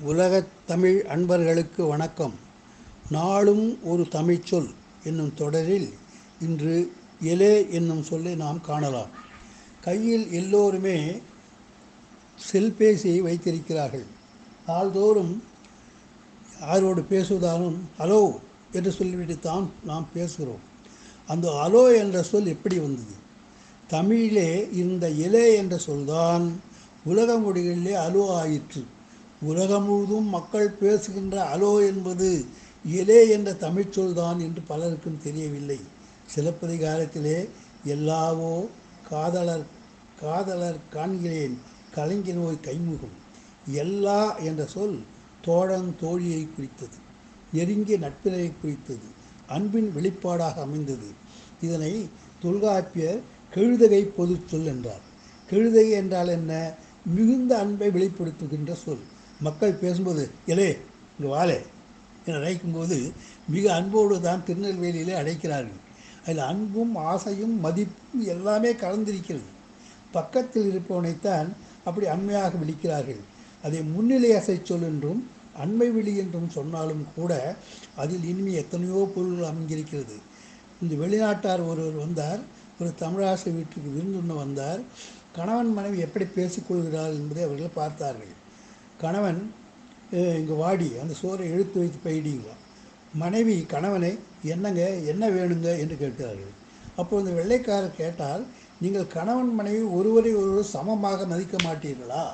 உலகத் தமிழ் அன்பர்களுக்கு வணக்கம் நாளும் ஒரு தமிழ்ச்சொல் என்னும் தொடரில் இன்று எலே என்னும் சொல்லை நாம் காணலாம் கையில் எல்லோருமே செல்பேசியை வைத்திருக்கிறார்கள் நாள்தோறும் யாரோடு பேசுவதாலும் ஹலோ என்று சொல்லிவிட்டு தான் நாம் பேசுகிறோம் அந்த அலோ என்ற சொல் எப்படி வந்தது தமிழிலே இருந்த இலே என்ற சொல்தான் உலக மொழிகளிலே அலோ ஆயிற்று உலகம் முழுதும் மக்கள் பேசுகின்ற அலோ என்பது இலே என்ற தமிழ்ச் சொல்தான் என்று பலருக்கும் தெரியவில்லை சிலப்பதிகாரத்திலே எல்லாவோ காதலர் காதலர் காண்கிறேன் கலைஞனோய் கைமுகம் எல்லா என்ற சொல் தோழன் தோழியை குறித்தது நெருங்கிய நட்பினை குறித்தது அன்பின் வெளிப்பாடாக அமைந்தது இதனை தொல்காப்பியர் கெழுதகை பொது சொல் என்றார் கெழுதகை என்றால் என்ன மிகுந்த அன்பை வெளிப்படுத்துகின்ற சொல் மக்கள் பேசும்போது எலே இங்கே வாலே என அழைக்கும்போது மிக அன்போடு தான் திருநெல்வேலியிலே அழைக்கிறார்கள் அதில் அன்பும் ஆசையும் மதிப்பும் எல்லாமே கலந்திருக்கிறது பக்கத்தில் இருப்பவனைத்தான் அப்படி அண்மையாக விழிக்கிறார்கள் அதை முன்னிலை அசை சொல் என்றும் அண்மை விழி என்றும் சொன்னாலும் கூட அதில் இனிமே எத்தனையோ பொருள்கள் அமைந்திருக்கிறது இந்த வெளிநாட்டார் ஒருவர் வந்தார் ஒரு தமிழாசை வீட்டுக்கு விருந்துண்ண வந்தார் கணவன் மனைவி எப்படி பேசிக்கொள்கிறார் என்பதை அவர்கள் பார்த்தார்கள் கணவன் இங்கே வாடி அந்த சோறை இழுத்து வைத்து பயிடிங்களா மனைவி கணவனை என்னங்க என்ன வேணுங்க என்று கேட்கிறார்கள் அப்போ இந்த வெள்ளைக்காரர் கேட்டால் நீங்கள் கணவன் மனைவி ஒருவரை ஒருவர் சமமாக மதிக்க மாட்டீர்களா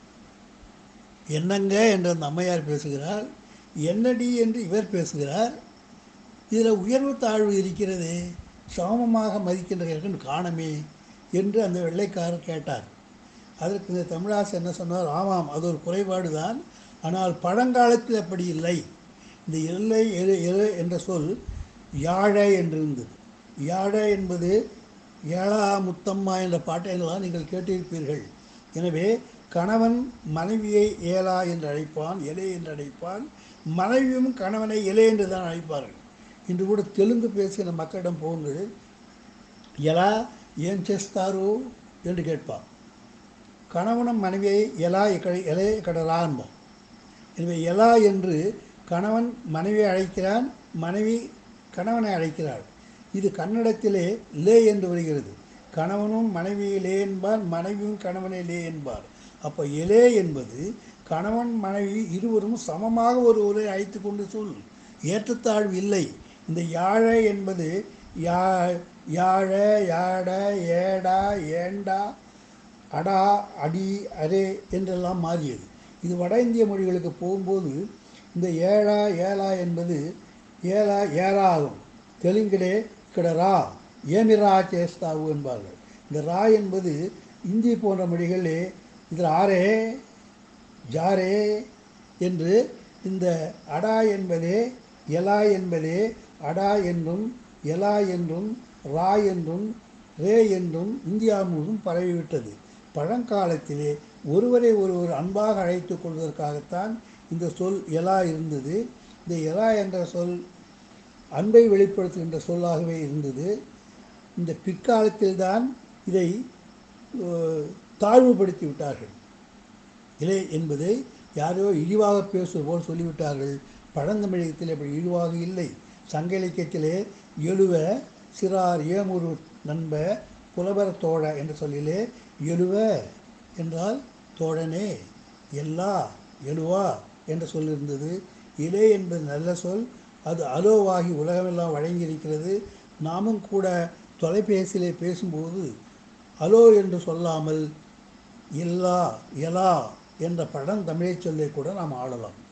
என்னங்க என்று அந்த அம்மையார் பேசுகிறார் என்னடி என்று இவர் பேசுகிறார் இதில் உயர்வு தாழ்வு இருக்கிறது சமமாக மதிக்கின்ற காணமே என்று அந்த வெள்ளைக்காரர் கேட்டார் அதற்கு இந்த தமிழாசு என்ன சொன்னார் ஆமாம் அது ஒரு குறைபாடு தான் ஆனால் பழங்காலத்தில் அப்படி இல்லை இந்த எல்லை எரு எரு என்ற சொல் யாழை என்றிருந்தது யாழை என்பது ஏழா முத்தம்மா என்ற பாட்டையெல்லாம் நீங்கள் கேட்டிருப்பீர்கள் எனவே கணவன் மனைவியை ஏலா என்று அழைப்பான் எலே என்று அழைப்பான் மனைவியும் கணவனை எலே என்று தான் அழைப்பார்கள் இன்று கூட தெலுங்கு பேசுகிற மக்களிடம் போகுங்கள் எலா ஏன் చేస్తారు என்று கேட்பான் கணவனும் மனைவியை எலா எலே கடலா என்போம் எனவே எலா என்று கணவன் மனைவியை அழைக்கிறான் மனைவி கணவனை அழைக்கிறாள் இது கன்னடத்திலே லே என்று வருகிறது கணவனும் மனைவியை லே என்பார் மனைவியும் கணவனை லே என்பார் அப்போ எலே என்பது கணவன் மனைவி இருவரும் சமமாக ஒரு உரை அழைத்து கொண்டு சொல் ஏற்றத்தாழ்வு இல்லை இந்த யாழை என்பது யா யாழ யாட ஏடா ஏண்டா அடா அடி அரே என்றெல்லாம் மாறியது இது வட இந்திய மொழிகளுக்கு போகும்போது இந்த ஏழா ஏழா என்பது ஏழா ஏழா ஆகும் தெலுங்கிலே கிடரா ஏமிரா சேஸ்தாவு என்பார்கள் இந்த ரா என்பது இந்தி போன்ற மொழிகளிலே இதில் ஆரே ஜாரே என்று இந்த அடா என்பதே எலா என்பதே அடா என்றும் எலா என்றும் ரா என்றும் ரே என்றும் இந்தியா முழுவதும் பரவிவிட்டது பழங்காலத்திலே ஒருவரை ஒருவர் அன்பாக அழைத்து கொள்வதற்காகத்தான் இந்த சொல் எலா இருந்தது இந்த எலா என்ற சொல் அன்பை வெளிப்படுத்துகின்ற சொல்லாகவே இருந்தது இந்த பிற்காலத்தில்தான் இதை தாழ்வுபடுத்தி விட்டார்கள் இலை என்பதை யாரோ இழிவாக பேசுவது போல் சொல்லிவிட்டார்கள் பழந்தமிழகத்தில் அப்படி இழிவாக இல்லை சங்க இலக்கியத்திலே எழுவ சிறார் ஏமுரு நண்ப புலவர் தோழ என்ற சொல்லிலே எழுவ என்றால் தோழனே எல்லா எழுவா என்ற சொல் இருந்தது இலே என்பது நல்ல சொல் அது அலோவாகி உலகமெல்லாம் வழங்கியிருக்கிறது நாமும் கூட தொலைபேசியிலே பேசும்போது அலோ என்று சொல்லாமல் எல்லா எலா என்ற பழந்தமிழை சொல்லை கூட நாம் ஆடலாம்